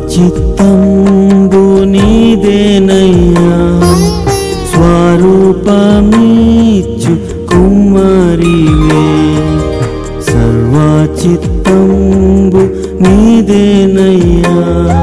సర్వచిత్తంబు నీదేనయ్యా స్వరూపమీచు కుమారివే సర్వచిత్తంబు నీదేనయ్యా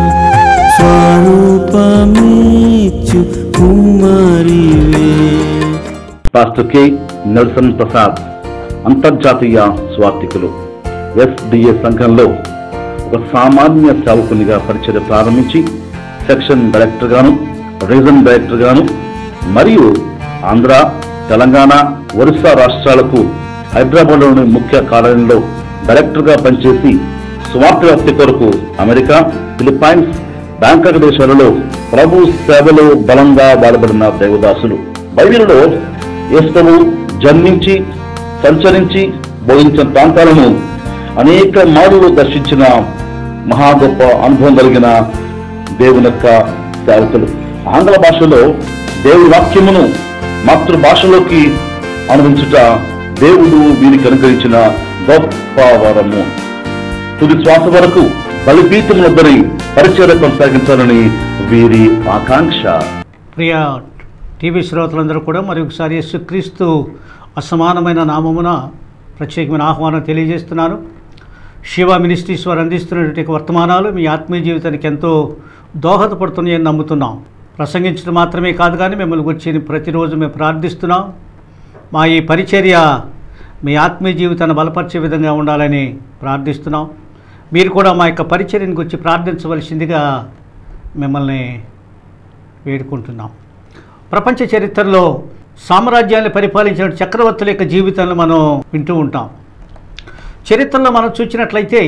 స్వరూపమీచు కుమారివే పాస్టర్ కె నెల్సన్ ప్రసాద్ అంతర్జాతీయ స్వార్థికులు ఎస్డిఏ సంఘంలో ఒక సామాన్య సేవకునిగా పరిచయం ప్రారంభించి సెక్షన్ డైరెక్టర్ గాను రీజన్ డైరెక్టర్ గాను మరియు ఆంధ్ర తెలంగాణ ఒరిస్సా రాష్ట్రాలకు హైదరాబాద్లోని ముఖ్య కార్యాలయంలో డైరెక్టర్గా పనిచేసి స్వార్థ వ్యాప్తి కొరకు అమెరికా ఫిలిప్పైన్స్ బ్యాంకాక్ దేశాలలో ప్రభు సేవలో బలంగా వాడబడిన దేవదాసులు బైబిల్లో యేసువు జన్మించి సంచరించి బోధించిన ప్రాంతాలను అనేక మార్లు దర్శించిన మహా గొప్ప అనుభవం కలిగిన దేవుని యొక్క సేవకులు ఆంగ్ల భాషలో దేవుని వాక్యమును మాతృభాషలోకి అనుభవించుట దేవుడు వీరికి అనుగ్రహించిన గొప్ప వరము తుది శ్వాస వరకు బలిపీఠం వద్దని పరిచయ కొనసాగించాలని వీరి ఆకాంక్ష ప్రియ టీవీ శ్రోతలందరూ కూడా మరి ఒకసారి యేసుక్రీస్తు అసమానమైన నామమున ప్రత్యేకమైన ఆహ్వానం తెలియజేస్తున్నాను శివ మినిస్ట్రీస్ వారు అందిస్తున్నటువంటి వర్తమానాలు మీ ఆత్మీయ జీవితానికి ఎంతో దోహదపడుతున్నాయని నమ్ముతున్నాం ప్రసంగించడం మాత్రమే కాదు కానీ మిమ్మల్ని గురించి ప్రతిరోజు మేము ప్రార్థిస్తున్నాం మా ఈ పరిచర్య మీ ఆత్మీయ జీవితాన్ని బలపరిచే విధంగా ఉండాలని ప్రార్థిస్తున్నాం మీరు కూడా మా యొక్క పరిచర్యను గురించి ప్రార్థించవలసిందిగా మిమ్మల్ని వేడుకుంటున్నాం ప్రపంచ చరిత్రలో సామ్రాజ్యాన్ని పరిపాలించిన చక్రవర్తుల యొక్క జీవితాలను మనం వింటూ ఉంటాం చరిత్రలో మనం చూసినట్లయితే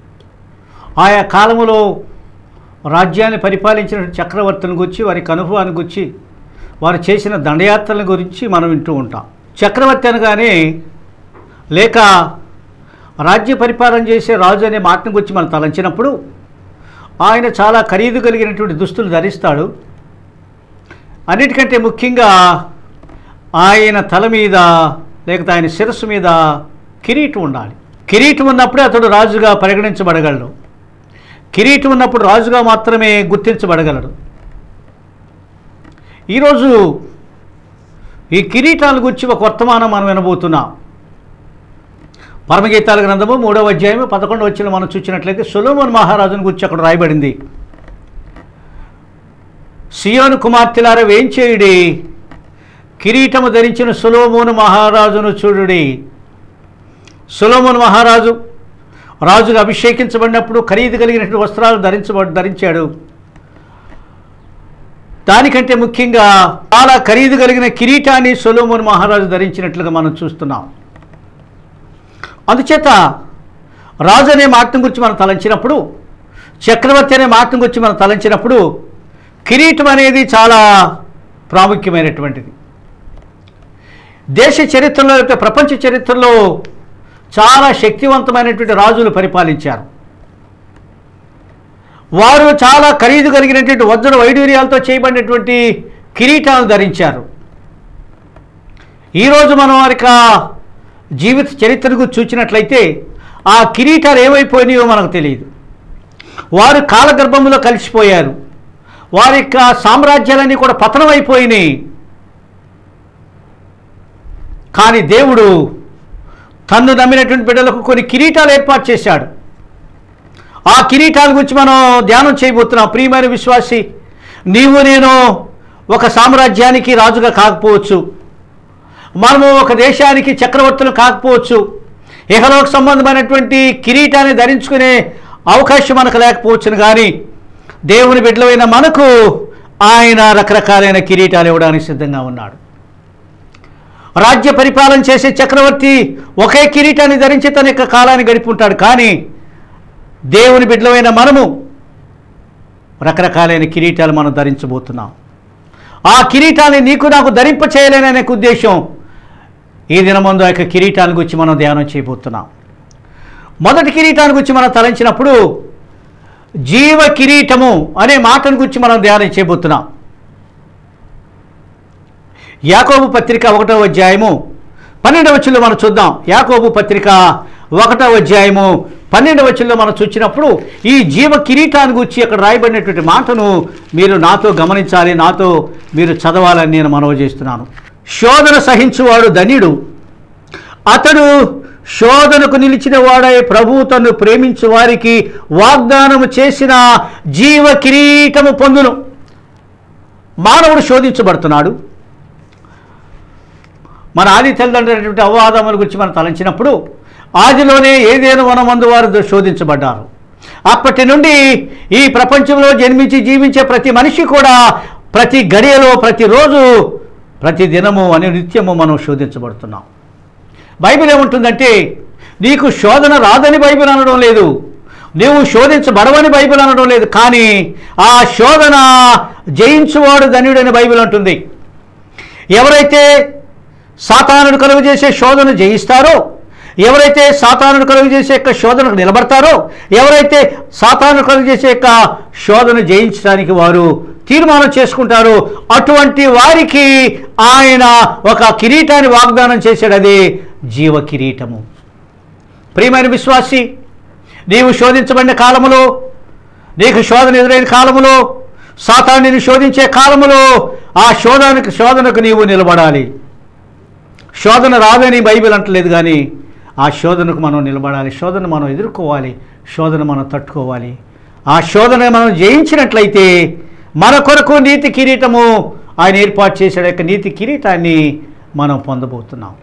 ఆయా కాలములో రాజ్యాన్ని పరిపాలించిన చక్రవర్తులను గురించి వారికి అనుభవాన్ని గురించి వారు చేసిన దండయాత్రల గురించి మనం వింటూ ఉంటాం చక్రవర్తి అనగానే లేక రాజ్య పరిపాలన చేసే రాజు అనే మాటను గురించి మనం తలంచినప్పుడు ఆయన చాలా ఖరీదు కలిగినటువంటి దుస్తులు ధరిస్తాడు అన్నిటికంటే ముఖ్యంగా ఆయన తల మీద లేకపోతే ఆయన శిరస్సు మీద కిరీటం ఉండాలి కిరీటం ఉన్నప్పుడే అతడు రాజుగా పరిగణించబడగలడు కిరీటం ఉన్నప్పుడు రాజుగా మాత్రమే గుర్తించబడగలడు ఈరోజు ఈ కిరీటాల గురించి ఒక వర్తమానం మనం వినబోతున్నాం పరమగీతాల గ్రంథము మూడవ అధ్యాయము పదకొండు వచ్చిన మనం చూసినట్లయితే సొలోమోన్ మహారాజుని గురించి అక్కడ రాయబడింది సియోను కుమార్తెలారా వేంచేయుడి కిరీటము ధరించిన సులోమోను మహారాజును చూడుడి సులోమోను మహారాజు రాజుగా అభిషేకించబడినప్పుడు ఖరీదు కలిగినటువంటి వస్త్రాలు ధరించబ ధరించాడు దానికంటే ముఖ్యంగా చాలా ఖరీదు కలిగిన కిరీటాన్ని సొలోమోను మహారాజు ధరించినట్లుగా మనం చూస్తున్నాం అందుచేత రాజు అనే మాటను గురించి మనం తలంచినప్పుడు చక్రవర్తి అనే మాటను గురించి మనం తలంచినప్పుడు కిరీటం అనేది చాలా ప్రాముఖ్యమైనటువంటిది దేశ చరిత్రలో లేకపోతే ప్రపంచ చరిత్రలో చాలా శక్తివంతమైనటువంటి రాజులు పరిపాలించారు వారు చాలా ఖరీదు కలిగినటువంటి వజ్ర వైడూర్యాలతో చేయబడినటువంటి కిరీటాలు ధరించారు ఈరోజు మనం వారి యొక్క జీవిత చరిత్రకు చూసినట్లయితే ఆ కిరీటాలు ఏమైపోయినాయో మనకు తెలియదు వారు కాలగర్భంలో కలిసిపోయారు వారి యొక్క సామ్రాజ్యాలన్నీ కూడా పతనమైపోయినాయి కానీ దేవుడు తన్ను నమ్మినటువంటి బిడ్డలకు కొన్ని కిరీటాలు ఏర్పాటు చేశాడు ఆ కిరీటాల గురించి మనం ధ్యానం చేయబోతున్నాం ప్రియమైన విశ్వాసి నీవు నేను ఒక సామ్రాజ్యానికి రాజుగా కాకపోవచ్చు మనము ఒక దేశానికి చక్రవర్తులు కాకపోవచ్చు ఇహలోక సంబంధమైనటువంటి కిరీటాన్ని ధరించుకునే అవకాశం మనకు లేకపోవచ్చును కానీ దేవుని బిడ్డలైన మనకు ఆయన రకరకాలైన కిరీటాలు ఇవ్వడానికి సిద్ధంగా ఉన్నాడు రాజ్య పరిపాలన చేసే చక్రవర్తి ఒకే కిరీటాన్ని ధరించి తన యొక్క కాలాన్ని గడిపి ఉంటాడు కానీ దేవుని బిడ్డలమైన మనము రకరకాలైన కిరీటాలు మనం ధరించబోతున్నాం ఆ కిరీటాన్ని నీకు నాకు ధరింప చేయలేననే ఉద్దేశం ఈ దినమందు ఆ యొక్క కిరీటాన్ని గురించి మనం ధ్యానం చేయబోతున్నాం మొదటి కిరీటాన్ని గురించి మనం తలంచినప్పుడు జీవ కిరీటము అనే మాటను గురించి మనం ధ్యానం చేయబోతున్నాం యాకోబు పత్రిక ఒకటవ అధ్యాయము పన్నెండవ వచ్చులో మనం చూద్దాం యాకోబు పత్రిక ఒకటవ అధ్యాయము పన్నెండవ వచనంలో మనం చూసినప్పుడు ఈ జీవ కిరీటాన్ని గురించి అక్కడ రాయబడినటువంటి మాటను మీరు నాతో గమనించాలి నాతో మీరు చదవాలని నేను మనవి చేస్తున్నాను శోధన సహించువాడు ధన్యుడు అతడు శోధనకు నిలిచిన వాడై ప్రభు తను ప్రేమించు వారికి వాగ్దానము చేసిన జీవ కిరీటము పొందును మానవుడు శోధించబడుతున్నాడు మన ఆది తల్లిదండ్రులైనటువంటి అవ్వాదముల గురించి మనం తలంచినప్పుడు ఆదిలోనే ఏదేను వనమందు వారు శోధించబడ్డారు అప్పటి నుండి ఈ ప్రపంచంలో జన్మించి జీవించే ప్రతి మనిషి కూడా ప్రతి గడియలో ప్రతిరోజు ప్రతి దినము అని నిత్యము మనం శోధించబడుతున్నాం బైబిల్ ఏముంటుందంటే నీకు శోధన రాదని బైబిల్ అనడం లేదు నీవు శోధించబడవని బైబిల్ అనడం లేదు కానీ ఆ శోధన జయించువాడు ధన్యుడని బైబిల్ అంటుంది ఎవరైతే సాతానుడు కలుగు చేసే శోధన జయిస్తారో ఎవరైతే సాతానుడు కలుగు చేసే యొక్క శోధనకు నిలబడతారో ఎవరైతే సాతాను కలుగు చేసే యొక్క శోధన జయించడానికి వారు తీర్మానం చేసుకుంటారో అటువంటి వారికి ఆయన ఒక కిరీటాన్ని వాగ్దానం చేశాడు అదే జీవ కిరీటము ప్రియమైన విశ్వాసి నీవు శోధించబడిన కాలములో నీకు శోధన ఎదురైన కాలములో సాతాన్ని శోధించే కాలములో ఆ శోధనకు శోధనకు నీవు నిలబడాలి శోధన రాదని బైబిల్ అంటలేదు కానీ ఆ శోధనకు మనం నిలబడాలి శోధన మనం ఎదుర్కోవాలి శోధన మనం తట్టుకోవాలి ఆ శోధన మనం జయించినట్లయితే మన కొరకు నీతి కిరీటము ఆయన ఏర్పాటు చేసిన యొక్క నీతి కిరీటాన్ని మనం పొందబోతున్నాం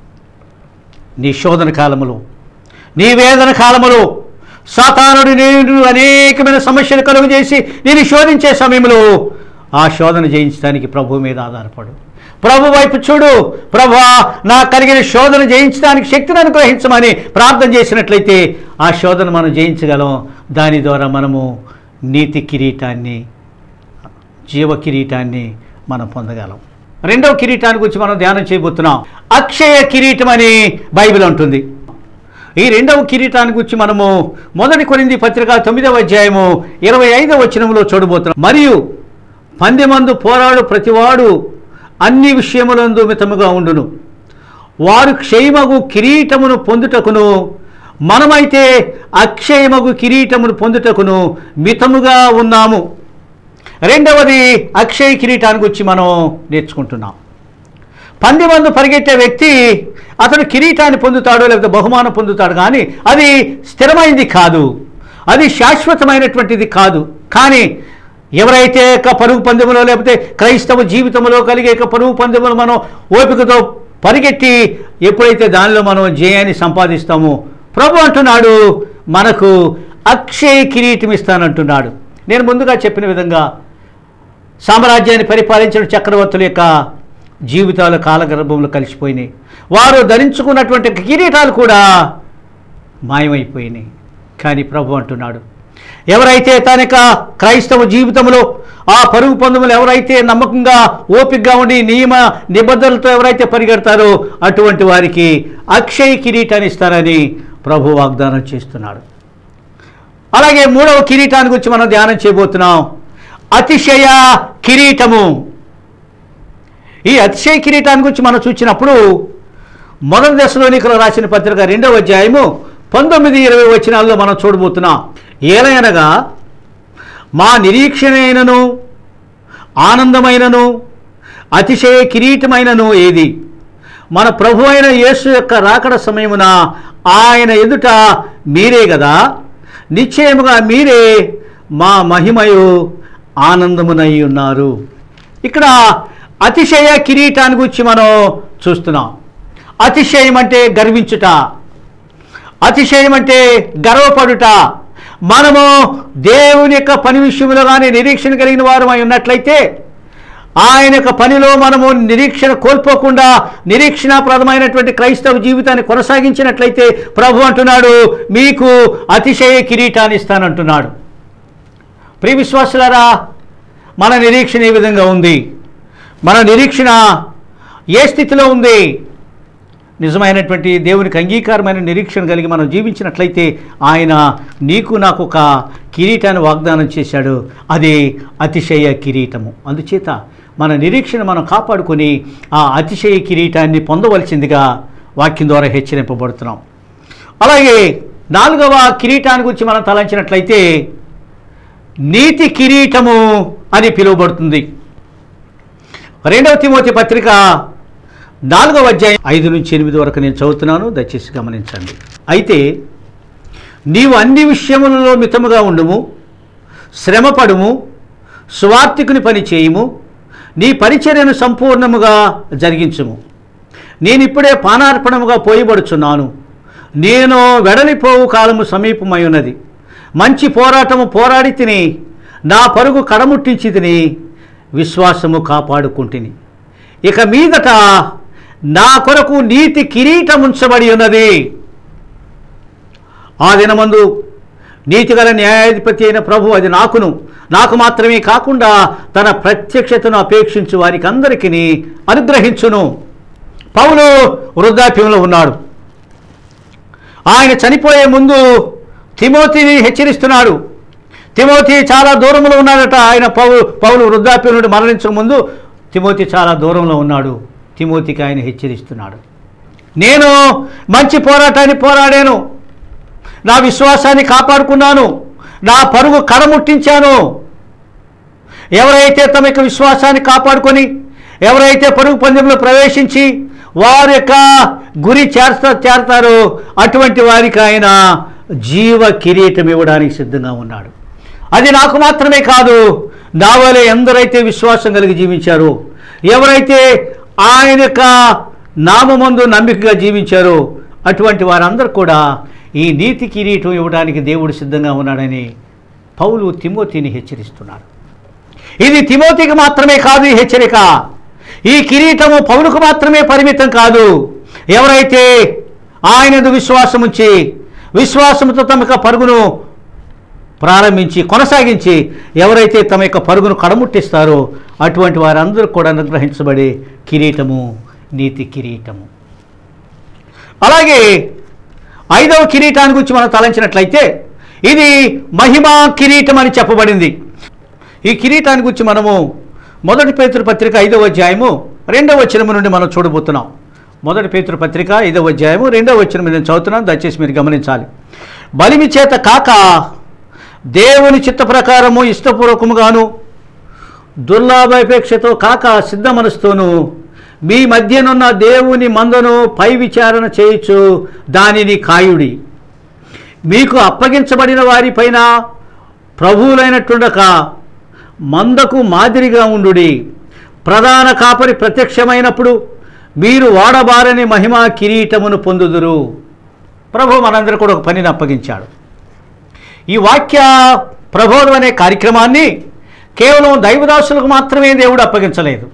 నీ శోధన కాలములో నీ వేదన కాలములో సాతానుడు నేను అనేకమైన సమస్యలు కలుగు చేసి నేను శోధించే సమయంలో ఆ శోధన జయించడానికి ప్రభు మీద ఆధారపడు ప్రభు వైపు చూడు ప్రభా నా కలిగిన శోధన జయించడానికి శక్తిని అనుగ్రహించమని ప్రార్థన చేసినట్లయితే ఆ శోధన మనం జయించగలం దాని ద్వారా మనము నీతి కిరీటాన్ని జీవ కిరీటాన్ని మనం పొందగలం రెండవ కిరీటాన్ని గురించి మనం ధ్యానం చేయబోతున్నాం అక్షయ కిరీటం అని బైబిల్ ఉంటుంది ఈ రెండవ కిరీటాన్ని గురించి మనము మొదటి కొరింది పత్రిక తొమ్మిదవ అధ్యాయము ఇరవై ఐదవ వచనంలో చూడబోతున్నాం మరియు పందెమందు పోరాడు ప్రతివాడు అన్ని విషయములందు మితముగా ఉండును వారు క్షయమగు కిరీటమును పొందుటకును మనమైతే అక్షయమగు కిరీటమును పొందుటకును మితముగా ఉన్నాము రెండవది అక్షయ కిరీటాన్ని గురించి మనం నేర్చుకుంటున్నాం పందెమందు పరిగెట్టే వ్యక్తి అతను కిరీటాన్ని పొందుతాడు లేకపోతే బహుమానం పొందుతాడు కానీ అది స్థిరమైనది కాదు అది శాశ్వతమైనటువంటిది కాదు కానీ ఎవరైతే యొక్క పరుగు పందెములో లేకపోతే క్రైస్తవ జీవితంలో కలిగే యొక్క పరుగు పందెములు మనం ఓపికతో పరిగెట్టి ఎప్పుడైతే దానిలో మనం జయాన్ని సంపాదిస్తామో ప్రభు అంటున్నాడు మనకు అక్షయ కిరీటం ఇస్తానంటున్నాడు నేను ముందుగా చెప్పిన విధంగా సామ్రాజ్యాన్ని పరిపాలించిన చక్రవర్తుల యొక్క జీవితాలు కాలగర్భంలో కలిసిపోయినాయి వారు ధరించుకున్నటువంటి కిరీటాలు కూడా మాయమైపోయినాయి కానీ ప్రభు అంటున్నాడు ఎవరైతే తన యొక్క క్రైస్తవ జీవితంలో ఆ పరుగు పొందములు ఎవరైతే నమ్మకంగా ఓపికగా ఉండి నియమ నిబంధనలతో ఎవరైతే పరిగెడతారో అటువంటి వారికి అక్షయ కిరీటాన్ని ఇస్తారని ప్రభు వాగ్దానం చేస్తున్నాడు అలాగే మూడవ కిరీటాన్ని గురించి మనం ధ్యానం చేయబోతున్నాం అతిశయ కిరీటము ఈ అతిశయ కిరీటాన్ని గురించి మనం చూసినప్పుడు మొదటి దశలోని రాసిన పత్రిక రెండవ అధ్యాయము పంతొమ్మిది ఇరవై వచనాల్లో మనం చూడబోతున్నాం ఏలయనగా మా నిరీక్షణైనను ఆనందమైనను అతిశయ కిరీటమైనను ఏది మన ప్రభు అయిన యేసు యొక్క రాకడ సమయమున ఆయన ఎదుట మీరే కదా నిశ్చయముగా మీరే మా మహిమయు ఆనందమునై ఉన్నారు ఇక్కడ అతిశయ కిరీటాన్ని గురించి మనం చూస్తున్నాం అతిశయం అంటే గర్వించుట అతిశయం అంటే గర్వపడుట మనము దేవుని యొక్క పని విషయంలో కానీ నిరీక్షణ కలిగిన వారమై ఉన్నట్లయితే ఆయన యొక్క పనిలో మనము నిరీక్షణ కోల్పోకుండా నిరీక్షణాప్రదమైనటువంటి క్రైస్తవ జీవితాన్ని కొనసాగించినట్లయితే ప్రభు అంటున్నాడు మీకు అతిశయ కిరీటాన్ని ఇస్తానంటున్నాడు ప్రియ విశ్వాసులారా మన నిరీక్షణ ఏ విధంగా ఉంది మన నిరీక్షణ ఏ స్థితిలో ఉంది నిజమైనటువంటి దేవునికి అంగీకారమైన నిరీక్షణ కలిగి మనం జీవించినట్లయితే ఆయన నీకు నాకు ఒక కిరీటాన్ని వాగ్దానం చేశాడు అది అతిశయ కిరీటము అందుచేత మన నిరీక్షణ మనం కాపాడుకొని ఆ అతిశయ కిరీటాన్ని పొందవలసిందిగా వాక్యం ద్వారా హెచ్చరింపబడుతున్నాం అలాగే నాలుగవ కిరీటాన్ని గురించి మనం తలంచినట్లయితే నీతి కిరీటము అని పిలువబడుతుంది రెండవ తిమోతి పత్రిక నాలుగవ అధ్యాయం ఐదు నుంచి ఎనిమిది వరకు నేను చదువుతున్నాను దయచేసి గమనించండి అయితే నీవు అన్ని విషయములలో మితముగా ఉండుము శ్రమపడుము స్వార్థికుని పని చేయుము నీ పరిచర్యను సంపూర్ణముగా జరిగించుము నేనిప్పుడే పానార్పణముగా పోయబడుచున్నాను నేను వెడలిపోవు కాలము సమీపమై ఉన్నది మంచి పోరాటము పోరాడి తిని నా పరుగు కడముట్టించి తిని విశ్వాసము కాపాడుకుంటుని ఇక మీదట నా కొరకు నీతి కిరీటం ఉంచబడి ఉన్నది ఆ దినమందు నీతిగల న్యాయాధిపతి అయిన ప్రభు అది నాకును నాకు మాత్రమే కాకుండా తన ప్రత్యక్షతను అపేక్షించు వారికి అందరికీ అనుగ్రహించును పౌలు వృద్ధాప్యంలో ఉన్నాడు ఆయన చనిపోయే ముందు తిమోతిని హెచ్చరిస్తున్నాడు తిమోతి చాలా దూరంలో ఉన్నాడట ఆయన పౌలు పౌలు వృద్ధాప్యం నుండి మరణించక ముందు తిమోతి చాలా దూరంలో ఉన్నాడు తిమోతికి ఆయన హెచ్చరిస్తున్నాడు నేను మంచి పోరాటాన్ని పోరాడాను నా విశ్వాసాన్ని కాపాడుకున్నాను నా పరుగు కడముట్టించాను ఎవరైతే తమ యొక్క విశ్వాసాన్ని కాపాడుకొని ఎవరైతే పరుగు పందెంలో ప్రవేశించి వారి యొక్క గురి చేస్తా చేరతారో అటువంటి వారికి ఆయన జీవ కిరీటం ఇవ్వడానికి సిద్ధంగా ఉన్నాడు అది నాకు మాత్రమే కాదు నా వలె ఎందరైతే విశ్వాసం కలిగి జీవించారో ఎవరైతే ఆయన యొక్క నామమందు నమ్మికగా జీవించారో అటువంటి వారందరూ కూడా ఈ నీతి కిరీటం ఇవ్వడానికి దేవుడు సిద్ధంగా ఉన్నాడని పౌలు తిమోతిని హెచ్చరిస్తున్నాడు ఇది తిమోతికి మాత్రమే కాదు ఈ హెచ్చరిక ఈ కిరీటము పౌలుకు మాత్రమే పరిమితం కాదు ఎవరైతే ఆయనదు విశ్వాసం ఉంచి విశ్వాసముతో తమ యొక్క పరుగును ప్రారంభించి కొనసాగించి ఎవరైతే తమ యొక్క పరుగును కడముట్టిస్తారో అటువంటి వారందరూ కూడా అనుగ్రహించబడే కిరీటము నీతి కిరీటము అలాగే ఐదవ కిరీటాన్ని గురించి మనం తలంచినట్లయితే ఇది మహిమా కిరీటం అని చెప్పబడింది ఈ కిరీటాన్ని గురించి మనము మొదటి పేతురు పత్రిక ఐదవ అధ్యాయము రెండవ వచనము నుండి మనం చూడబోతున్నాం మొదటి పేతురు పత్రిక ఐదవ అధ్యాయము రెండవ వచనం నేను చదువుతున్నాను దయచేసి మీరు గమనించాలి బలిమి చేత కాక దేవుని చిత్త ప్రకారము ఇష్టపూర్వకముగాను దుర్లాభాపేక్షతో కాక సిద్ధ మనసుతోనూ మీ మధ్యనున్న దేవుని మందను పై విచారణ చేయొచ్చు దానిని కాయుడి మీకు అప్పగించబడిన వారిపైన ప్రభువులైనట్టుండక మందకు మాదిరిగా ఉండుడి ప్రధాన కాపరి ప్రత్యక్షమైనప్పుడు మీరు వాడబారని మహిమా కిరీటమును పొందుదురు ప్రభు మనందరూ కూడా ఒక పనిని అప్పగించాడు ఈ వాక్య ప్రబోధం అనే కార్యక్రమాన్ని కేవలం దైవదాసులకు మాత్రమే దేవుడు అప్పగించలేదు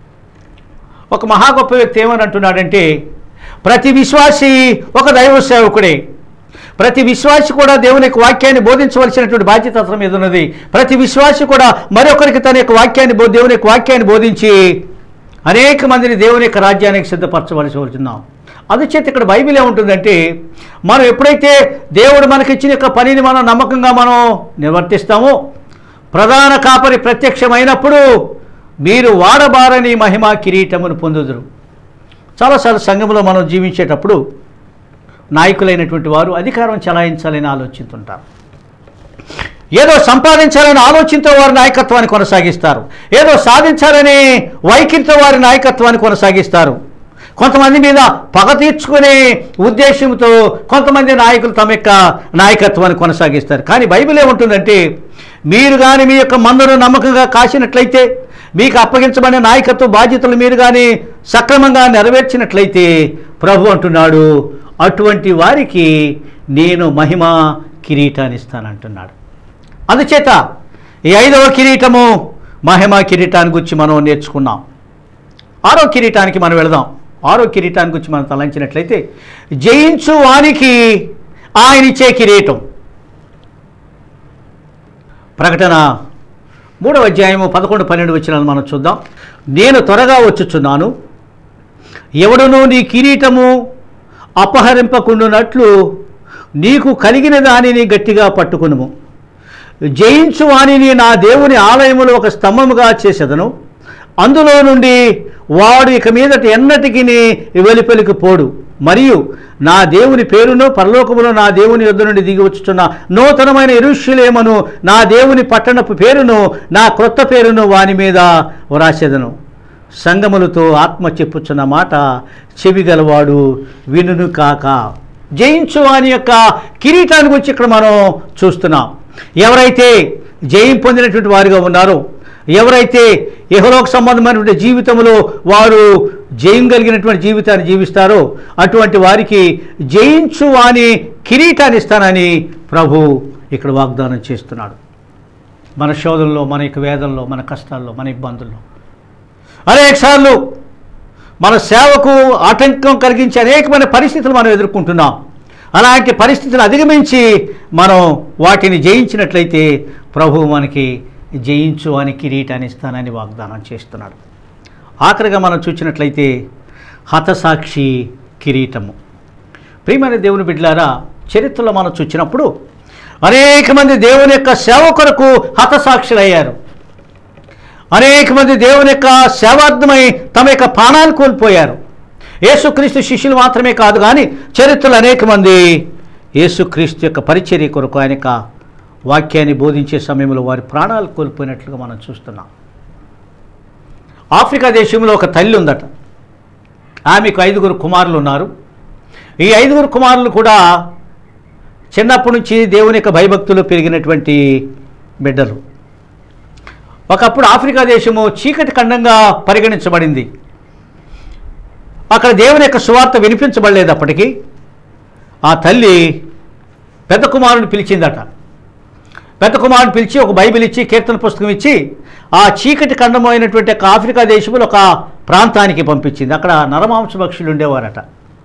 ఒక మహా గొప్ప వ్యక్తి ఏమని అంటున్నాడంటే ప్రతి విశ్వాసి ఒక దైవ సేవకుడే ప్రతి విశ్వాసి కూడా దేవుని యొక్క వాక్యాన్ని బోధించవలసినటువంటి బాధ్యత అతని మీద ఉన్నది ప్రతి విశ్వాసి కూడా మరొకరికి తన యొక్క వాక్యాన్ని బో- దేవుని యొక్క వాక్యాన్ని బోధించి అనేక మందిని దేవుని యొక్క రాజ్యానికి సిద్ధపరచవలసి వస్తున్నాం అందుచేత ఇక్కడ బైబిల్ ఏముంటుందంటే మనం ఎప్పుడైతే దేవుడు మనకిచ్చిన యొక్క పనిని మనం నమ్మకంగా మనం నిర్వర్తిస్తామో ప్రధాన కాపరి ప్రత్యక్షమైనప్పుడు మీరు వాడబారని మహిమా కిరీటమును పొందుదురు చాలాసార్లు సంఘంలో మనం జీవించేటప్పుడు నాయకులైనటువంటి వారు అధికారం చలాయించాలని ఆలోచిస్తుంటారు ఏదో సంపాదించాలని ఆలోచనతో వారి నాయకత్వాన్ని కొనసాగిస్తారు ఏదో సాధించాలనే వైఖరితో వారి నాయకత్వాన్ని కొనసాగిస్తారు కొంతమంది మీద పగ తీర్చుకునే ఉద్దేశంతో కొంతమంది నాయకులు తమ యొక్క నాయకత్వాన్ని కొనసాగిస్తారు కానీ బైబిల్ ఏముంటుందంటే మీరు కానీ మీ యొక్క మందును నమ్మకంగా కాసినట్లయితే మీకు అప్పగించబడిన నాయకత్వ బాధ్యతలు మీరు కానీ సక్రమంగా నెరవేర్చినట్లయితే ప్రభు అంటున్నాడు అటువంటి వారికి నేను మహిమ కిరీటాన్ని ఇస్తానంటున్నాడు అందుచేత ఈ ఐదవ కిరీటము మహిమ కిరీటాన్ని గురించి మనం నేర్చుకున్నాం ఆరో కిరీటానికి మనం వెళదాం ఆరో కిరీటాన్ని గురించి మనం తలంచినట్లయితే జయించు వానికి ఆయన ఇచ్చే కిరీటం ప్రకటన మూడవ అధ్యాయము పదకొండు పన్నెండు వచ్చినాలు మనం చూద్దాం నేను త్వరగా వచ్చుచున్నాను ఎవడునూ నీ కిరీటము అపహరింపకుండునట్లు నీకు కలిగిన దానిని గట్టిగా పట్టుకునుము జయించు వాణిని నా దేవుని ఆలయములో ఒక స్తంభముగా చేసేదను అందులో నుండి వాడు ఇక మీదట ఎన్నటికి వెలిపెలికి పోడు మరియు నా దేవుని పేరును పరలోకములో నా దేవుని యొద్ద నుండి దిగి వచ్చుచున్న నూతనమైన ఇరుషులేమను నా దేవుని పట్టణపు పేరును నా క్రొత్త పేరును వాని మీద వ్రాసెదను సంగములతో ఆత్మ చెప్పుచున్న మాట చెవిగలవాడు వినును కాక జయించు వాని యొక్క కిరీటాన్ని గురించి ఇక్కడ మనం చూస్తున్నాం ఎవరైతే జయం పొందినటువంటి వారిగా ఉన్నారో ఎవరైతే యహలోక సంబంధమైనటువంటి జీవితంలో వారు జయం కలిగినటువంటి జీవితాన్ని జీవిస్తారో అటువంటి వారికి జయించు వాని కిరీటాన్ని ఇస్తానని ప్రభు ఇక్కడ వాగ్దానం చేస్తున్నాడు మన శోధనలో మన యొక్క వేదనలో మన కష్టాల్లో మన ఇబ్బందుల్లో అనేకసార్లు మన సేవకు ఆటంకం కలిగించే అనేకమైన పరిస్థితులు మనం ఎదుర్కొంటున్నాం అలాంటి పరిస్థితులు అధిగమించి మనం వాటిని జయించినట్లయితే ప్రభు మనకి జయించు అని కిరీటాన్ని ఇస్తానని వాగ్దానం చేస్తున్నాడు ఆఖరిగా మనం చూసినట్లయితే హతసాక్షి కిరీటము ప్రియమైన దేవుని బిడ్డలారా చరిత్రలో మనం చూసినప్పుడు అనేక మంది దేవుని యొక్క సేవ కొరకు హతసాక్షులయ్యారు అనేక మంది దేవుని యొక్క సేవార్థమై తమ యొక్క ప్రాణాలు కోల్పోయారు యేసుక్రీస్తు శిష్యులు మాత్రమే కాదు కానీ చరిత్రలో అనేక మంది యేసుక్రీస్తు యొక్క పరిచర్య కొరకు ఆయన యొక్క వాక్యాన్ని బోధించే సమయంలో వారి ప్రాణాలు కోల్పోయినట్లుగా మనం చూస్తున్నాం ఆఫ్రికా దేశంలో ఒక తల్లి ఉందట ఆమెకు ఐదుగురు కుమారులు ఉన్నారు ఈ ఐదుగురు కుమారులు కూడా చిన్నప్పటి నుంచి దేవుని యొక్క భయభక్తులు పెరిగినటువంటి బిడ్డలు ఒకప్పుడు ఆఫ్రికా దేశము చీకటి ఖండంగా పరిగణించబడింది అక్కడ దేవుని యొక్క సువార్త వినిపించబడలేదు అప్పటికి ఆ తల్లి పెద్ద కుమారుని పిలిచిందట పెద్ద కుమారుని పిలిచి ఒక బైబిల్ ఇచ్చి కీర్తన పుస్తకం ఇచ్చి ఆ చీకటి ఖండము అయినటువంటి ఒక ఆఫ్రికా దేశంలో ఒక ప్రాంతానికి పంపించింది అక్కడ నరమాంస పక్షులు ఉండేవారట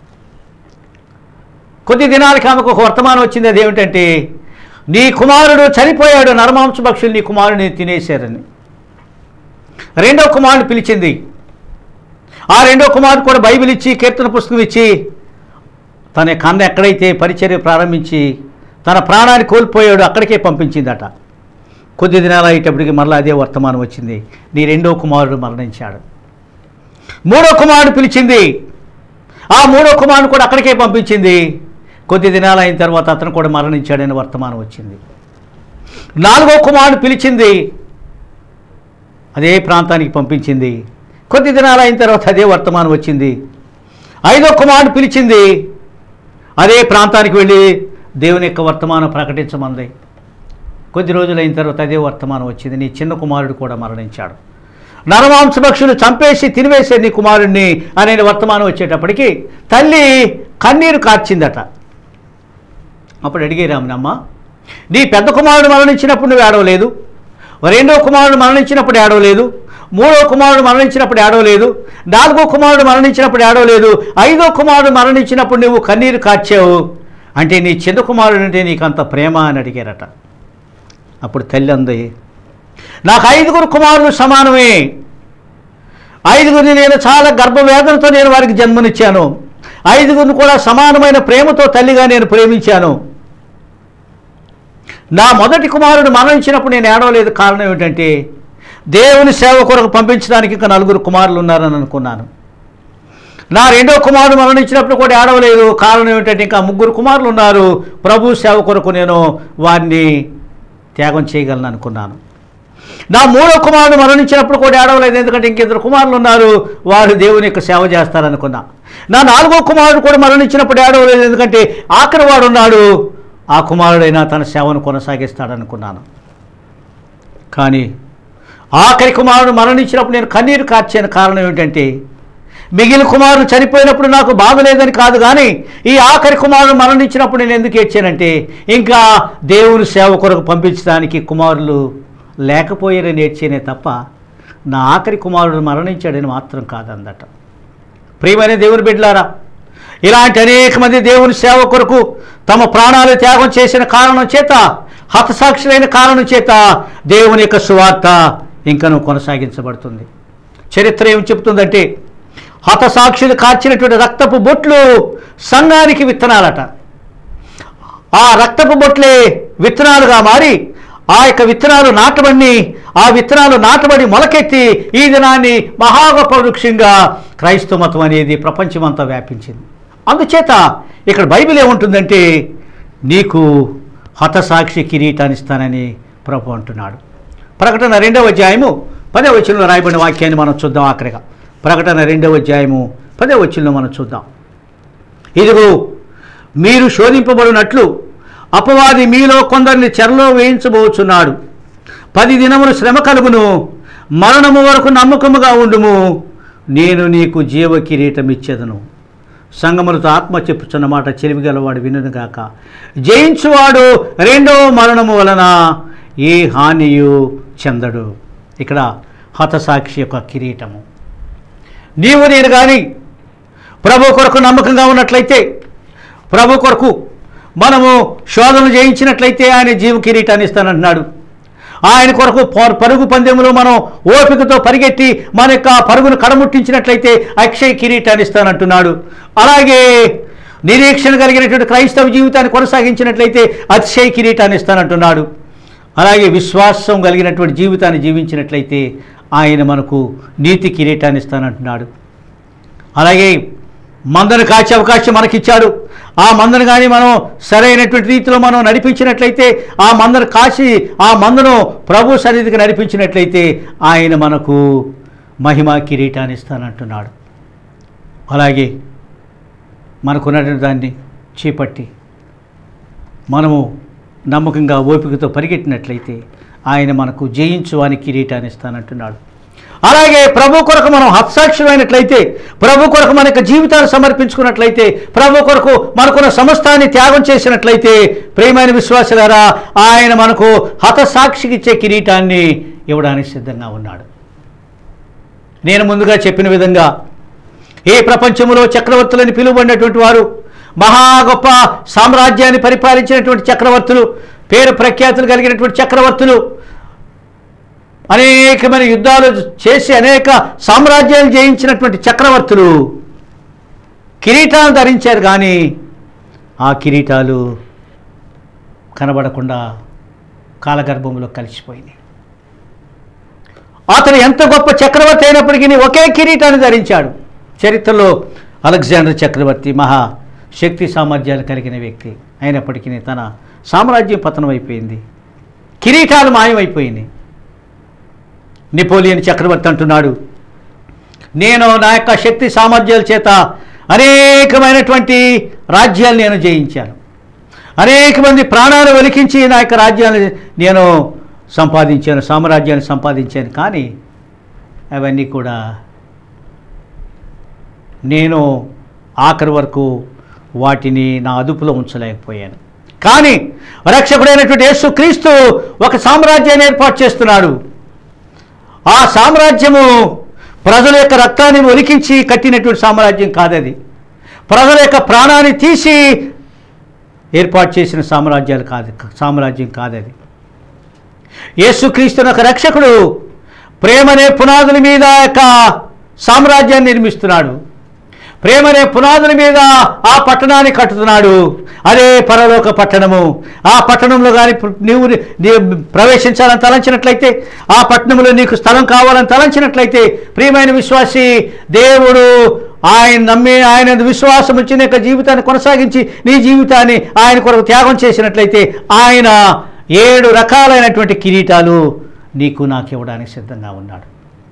కొద్ది దినాలకి ఆమెకు ఒక వర్తమానం వచ్చింది అదేమిటంటే నీ కుమారుడు చనిపోయాడు నరమాంస పక్షులు నీ కుమారుని తినేశారని రెండో కుమారుడు పిలిచింది ఆ రెండో కుమారుడు కూడా బైబిల్ ఇచ్చి కీర్తన పుస్తకం ఇచ్చి తన కన్న ఎక్కడైతే పరిచర్య ప్రారంభించి తన ప్రాణాన్ని కోల్పోయాడు అక్కడికే పంపించిందట కొద్ది దినాలు అయ్యేటప్పటికి మరలా అదే వర్తమానం వచ్చింది నీ రెండో కుమారుడు మరణించాడు మూడో కుమారుడు పిలిచింది ఆ మూడో కుమారుడు కూడా అక్కడికే పంపించింది కొద్ది దినాలు అయిన తర్వాత అతను కూడా మరణించాడని వర్తమానం వచ్చింది నాలుగో కుమారుడు పిలిచింది అదే ప్రాంతానికి పంపించింది కొద్ది దినాలు అయిన తర్వాత అదే వర్తమానం వచ్చింది ఐదో కుమారుడు పిలిచింది అదే ప్రాంతానికి వెళ్ళి దేవుని యొక్క వర్తమానం ప్రకటించమంది కొద్ది రోజులు అయిన తర్వాత అదే వర్తమానం వచ్చింది నీ చిన్న కుమారుడు కూడా మరణించాడు నరమాంసభక్షులు చంపేసి తినివేసే నీ కుమారుడిని అనే వర్తమానం వచ్చేటప్పటికి తల్లి కన్నీరు కార్చిందట అప్పుడు అడిగారు ఆమెనమ్మ నీ పెద్ద కుమారుడు మరణించినప్పుడు నువ్వు ఏడవలేదు రెండో కుమారుడు మరణించినప్పుడు ఏడవలేదు మూడో కుమారుడు మరణించినప్పుడు ఏడవలేదు నాలుగో కుమారుడు మరణించినప్పుడు ఏడవలేదు ఐదో కుమారుడు మరణించినప్పుడు నువ్వు కన్నీరు కార్చావు అంటే నీ చిన్న కుమారుడు అంటే నీకు అంత ప్రేమ అని అడిగారట అప్పుడు తల్లి అంది నాకు ఐదుగురు కుమారులు సమానమే ఐదుగురిని నేను చాలా గర్భవేదనతో నేను వారికి జన్మనిచ్చాను ఐదుగురిని కూడా సమానమైన ప్రేమతో తల్లిగా నేను ప్రేమించాను నా మొదటి కుమారుడు మరణించినప్పుడు నేను ఏడవలేదు కారణం ఏమిటంటే దేవుని సేవ కొరకు పంపించడానికి ఇంకా నలుగురు కుమారులు ఉన్నారని అనుకున్నాను నా రెండో కుమారుడు మరణించినప్పుడు కూడా ఏడవలేదు కారణం ఏమిటంటే ఇంకా ముగ్గురు కుమారులు ఉన్నారు ప్రభు సేవ కొరకు నేను వారిని త్యాగం చేయగలను అనుకున్నాను నా మూడో కుమారుడు మరణించినప్పుడు కూడా ఏడవలేదు ఎందుకంటే ఇంకిద్దరు కుమారులు ఉన్నారు వారు దేవుని యొక్క సేవ చేస్తారనుకున్నా నా నాలుగో కుమారుడు కూడా మరణించినప్పుడు ఏడవలేదు ఎందుకంటే ఆఖరి వాడు ఉన్నాడు ఆ కుమారుడైనా తన సేవను కొనసాగిస్తాడనుకున్నాను కానీ ఆఖరి కుమారుడు మరణించినప్పుడు నేను కన్నీరు కార్చాను కారణం ఏమిటంటే మిగిలిన కుమారుడు చనిపోయినప్పుడు నాకు బాగలేదని కాదు కానీ ఈ ఆఖరి కుమారుడు మరణించినప్పుడు నేను ఎందుకు ఏడ్చానంటే ఇంకా దేవుని సేవ కొరకు పంపించడానికి కుమారులు లేకపోయారని ఏడ్చేనే తప్ప నా ఆఖరి కుమారుడు మరణించాడని మాత్రం కాదందట ప్రియమైన దేవుని బిడ్డలారా ఇలాంటి అనేక మంది దేవుని సేవ కొరకు తమ ప్రాణాలు త్యాగం చేసిన కారణం చేత హతసాక్షులైన కారణం చేత దేవుని యొక్క సువార్త ఇంకనూ కొనసాగించబడుతుంది చరిత్ర ఏం చెప్తుందంటే హతసాక్షులు కార్చినటువంటి రక్తపు బొట్లు సంఘానికి విత్తనాలట ఆ రక్తపు బొట్లే విత్తనాలుగా మారి ఆ యొక్క విత్తనాలు నాటబడి ఆ విత్తనాలు నాటబడి మొలకెత్తి ఈ దినాన్ని మహా గొప్ప వృక్షంగా క్రైస్తవ మతం అనేది ప్రపంచమంతా వ్యాపించింది అందుచేత ఇక్కడ బైబిల్ ఏముంటుందంటే నీకు హతసాక్షి కిరీటాన్ని ఇస్తానని ప్రభు అంటున్నాడు ప్రకటన రెండవ అధ్యాయము పదవ వచనంలో రాయబడిన వాక్యాన్ని మనం చూద్దాం ఆఖరిగా ప్రకటన రెండవ అధ్యాయము పదవ వచనంలో మనం చూద్దాం ఇదిగో మీరు శోధింపబడినట్లు అపవాది మీలో కొందరిని చెరలో వేయించబోచున్నాడు పది దినములు శ్రమ కలుగును మరణము వరకు నమ్మకముగా ఉండుము నేను నీకు జీవ కిరీటం ఇచ్చేదను సంగములతో ఆత్మ చెప్పుచున్న మాట చెలివి గలవాడు వినుగాక జయించువాడు రెండో మరణము వలన ఏ హానియు చెందడు ఇక్కడ హతసాక్షి యొక్క కిరీటము నీవు నేను కానీ ప్రభు కొరకు నమ్మకంగా ఉన్నట్లయితే ప్రభు కొరకు మనము శోధనలు జయించినట్లయితే ఆయన జీవ కిరీటాన్ని ఇస్తానంటున్నాడు ఆయన కొరకు ప- పరుగు పందెములో మనం ఓపికతో పరిగెట్టి మన యొక్క పరుగును కడముట్టించినట్లయితే అక్షయ కిరీటాన్ని ఇస్తానంటున్నాడు అలాగే నిరీక్షణ కలిగినటువంటి క్రైస్తవ జీవితాన్ని కొనసాగించినట్లయితే అతిశయ కిరీటాన్ని ఇస్తానంటున్నాడు అలాగే విశ్వాసం కలిగినటువంటి జీవితాన్ని జీవించినట్లయితే ఆయన మనకు నీతి కిరీటాన్ని ఇస్తానంటున్నాడు అలాగే మందను కాచే అవకాశం మనకిచ్చాడు ఆ మందను కానీ మనం సరైనటువంటి రీతిలో మనం నడిపించినట్లయితే ఆ మందను కాచి ఆ మందను ప్రభు సన్నిధికి నడిపించినట్లయితే ఆయన మనకు మహిమ కిరీటాన్ని ఇస్తానంటున్నాడు అలాగే మనకున్నటువంటి దాన్ని చేపట్టి మనము నమ్మకంగా ఓపికతో పరిగెట్టినట్లయితే ఆయన మనకు జయించు అని కిరీటాన్ని ఇస్తానంటున్నాడు అలాగే ప్రభు కొరకు మనం హత్సాక్షులైనట్లయితే ప్రభు కొరకు మన యొక్క జీవితాలు సమర్పించుకున్నట్లయితే ప్రభు కొరకు మనకున్న సమస్తాన్ని త్యాగం చేసినట్లయితే ప్రేమైన విశ్వాసులారా ఆయన మనకు హతసాక్షికి ఇచ్చే కిరీటాన్ని ఇవ్వడానికి సిద్ధంగా ఉన్నాడు నేను ముందుగా చెప్పిన విధంగా ఈ ప్రపంచంలో చక్రవర్తులని పిలువబడినటువంటి వారు మహా గొప్ప సామ్రాజ్యాన్ని పరిపాలించినటువంటి చక్రవర్తులు పేరు ప్రఖ్యాతులు కలిగినటువంటి చక్రవర్తులు అనేకమైన యుద్ధాలు చేసి అనేక సామ్రాజ్యాలు జయించినటువంటి చక్రవర్తులు కిరీటాలు ధరించారు కానీ ఆ కిరీటాలు కనబడకుండా కాలగర్భంలో కలిసిపోయినాయి అతను ఎంత గొప్ప చక్రవర్తి అయినప్పటికీ ఒకే కిరీటాన్ని ధరించాడు చరిత్రలో అలెగ్జాండర్ చక్రవర్తి మహా శక్తి సామర్థ్యాలు కలిగిన వ్యక్తి అయినప్పటికీ తన సామ్రాజ్యం పతనం అయిపోయింది కిరీటాలు మాయమైపోయింది నెపోలియన్ చక్రవర్తి అంటున్నాడు నేను నా యొక్క శక్తి సామర్థ్యాల చేత అనేకమైనటువంటి రాజ్యాలు నేను జయించాను అనేక మంది ప్రాణాలు వెలికించి నా యొక్క రాజ్యాన్ని నేను సంపాదించాను సామ్రాజ్యాన్ని సంపాదించాను కానీ అవన్నీ కూడా నేను ఆఖరి వరకు వాటిని నా అదుపులో ఉంచలేకపోయాను కానీ రక్షకుడైనటువంటి యేసు క్రీస్తు ఒక సామ్రాజ్యాన్ని ఏర్పాటు చేస్తున్నాడు ఆ సామ్రాజ్యము ప్రజల యొక్క రక్తాన్ని ఒలికించి కట్టినటువంటి సామ్రాజ్యం కాదది ప్రజల యొక్క ప్రాణాన్ని తీసి ఏర్పాటు చేసిన సామ్రాజ్యాలు కాదు సామ్రాజ్యం కాదది యేసుక్రీస్తుని ఒక రక్షకుడు ప్రేమనే పునాదుల మీద యొక్క సామ్రాజ్యాన్ని నిర్మిస్తున్నాడు ప్రేమనే పునాదుల మీద ఆ పట్టణాన్ని కట్టుతున్నాడు అదే పరలోక పట్టణము ఆ పట్టణంలో కానీ నీవు నీ ప్రవేశించాలని తలంచినట్లయితే ఆ పట్టణంలో నీకు స్థలం కావాలని తలంచినట్లయితే ప్రియమైన విశ్వాసి దేవుడు ఆయన నమ్మి ఆయన విశ్వాసం ఇచ్చిన యొక్క జీవితాన్ని కొనసాగించి నీ జీవితాన్ని ఆయన కొరకు త్యాగం చేసినట్లయితే ఆయన ఏడు రకాలైనటువంటి కిరీటాలు నీకు నాకు ఇవ్వడానికి సిద్ధంగా ఉన్నాడు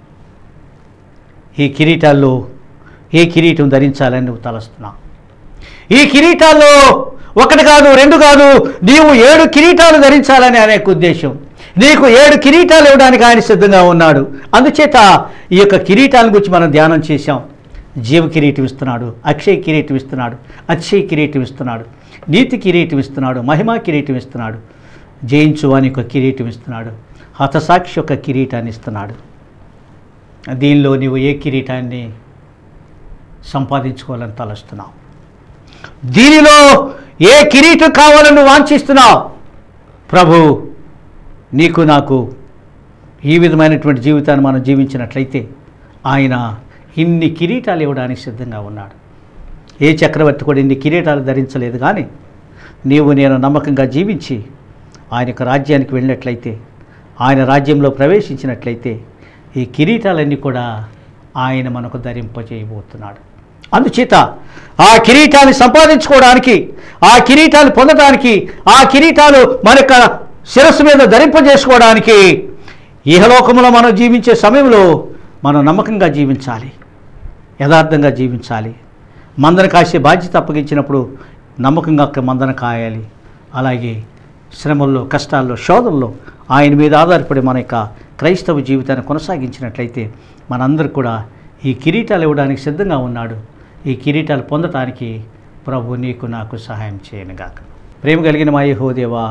ఈ కిరీటాల్లో ఏ కిరీటం ధరించాలని నువ్వు తలస్తున్నావు ఈ కిరీటాల్లో ఒకటి కాదు రెండు కాదు నీవు ఏడు కిరీటాలు ధరించాలని ఆయన యొక్క ఉద్దేశం నీకు ఏడు కిరీటాలు ఇవ్వడానికి ఆయన సిద్ధంగా ఉన్నాడు అందుచేత ఈ యొక్క కిరీటాల గురించి మనం ధ్యానం చేశాం జీవ కిరీటం ఇస్తున్నాడు అక్షయ కిరీటం ఇస్తున్నాడు అక్షయ కిరీటం ఇస్తున్నాడు నీతి కిరీటం ఇస్తున్నాడు మహిమా కిరీటం ఇస్తున్నాడు జయించు అని ఒక కిరీటం ఇస్తున్నాడు హతసాక్షి యొక్క కిరీటాన్ని ఇస్తున్నాడు దీనిలో నీవు ఏ కిరీటాన్ని సంపాదించుకోవాలని తలస్తున్నావు దీనిలో ఏ కిరీటం కావాలని నువ్వు వాంఛిస్తున్నావు ప్రభు నీకు నాకు ఈ విధమైనటువంటి జీవితాన్ని మనం జీవించినట్లయితే ఆయన ఇన్ని కిరీటాలు ఇవ్వడానికి సిద్ధంగా ఉన్నాడు ఏ చక్రవర్తి కూడా ఇన్ని కిరీటాలు ధరించలేదు కానీ నీవు నేను నమ్మకంగా జీవించి ఆయన యొక్క రాజ్యానికి వెళ్ళినట్లయితే ఆయన రాజ్యంలో ప్రవేశించినట్లయితే ఈ కిరీటాలన్నీ కూడా ఆయన మనకు ధరింపజేయబోతున్నాడు అందుచేత ఆ కిరీటాన్ని సంపాదించుకోవడానికి ఆ కిరీటాన్ని పొందడానికి ఆ కిరీటాలు మన యొక్క శిరస్సు మీద ధరింపజేసుకోవడానికి ఇహలోకంలో మనం జీవించే సమయంలో మనం నమ్మకంగా జీవించాలి యథార్థంగా జీవించాలి మందన కాసే బాధ్యత అప్పగించినప్పుడు నమ్మకంగా అక్క మందన కాయాలి అలాగే శ్రమల్లో కష్టాల్లో శోధనలో ఆయన మీద ఆధారపడి మన యొక్క క్రైస్తవ జీవితాన్ని కొనసాగించినట్లయితే మనందరూ కూడా ఈ కిరీటాలు ఇవ్వడానికి సిద్ధంగా ఉన్నాడు ఈ కిరీటాలు పొందటానికి ప్రభు నీకు నాకు సహాయం చేయనుగాక ప్రేమ కలిగిన మా యెహోదేవా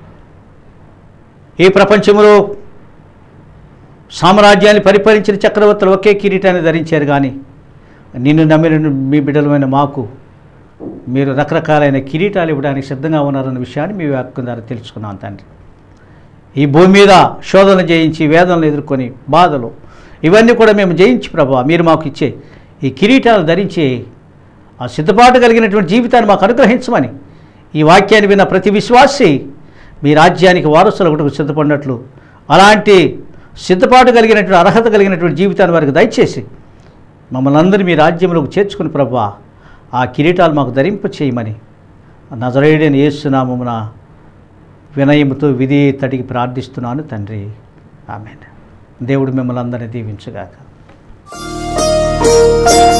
ఈ ప్రపంచంలో సామ్రాజ్యాన్ని పరిపాలించిన చక్రవర్తులు ఒకే కిరీటాన్ని ధరించారు కానీ నిన్ను నమ్మిన మీ బిడ్డలమైన మాకు మీరు రకరకాలైన కిరీటాలు ఇవ్వడానికి సిద్ధంగా ఉన్నారన్న విషయాన్ని మీ వాక్యం ద్వారా తెలుసుకున్నాం తండ్రి ఈ భూమి మీద శోధన జయించి వేదనలు ఎదుర్కొని బాధలు ఇవన్నీ కూడా మేము జయించి ప్రభా మీరు మాకు ఇచ్చే ఈ కిరీటాలు ధరించి ఆ సిద్ధపాటు కలిగినటువంటి జీవితాన్ని మాకు అనుగ్రహించమని ఈ వాక్యాన్ని విన్న ప్రతి విశ్వాసి మీ రాజ్యానికి వారసులు ఒకటి సిద్ధపడినట్లు అలాంటి సిద్ధపాటు కలిగినటువంటి అర్హత కలిగినటువంటి జీవితాన్ని వారికి దయచేసి మమ్మల్ని అందరినీ మీ రాజ్యంలోకి చేర్చుకుని ప్రభా ఆ కిరీటాలు మాకు ధరింప చేయమని నజరేయుడైన యేసునామమున వినయముతో విధేయతడికి ప్రార్థిస్తున్నాను తండ్రి ఆమె దేవుడు మిమ్మల్ని అందరినీ దీవించుగాక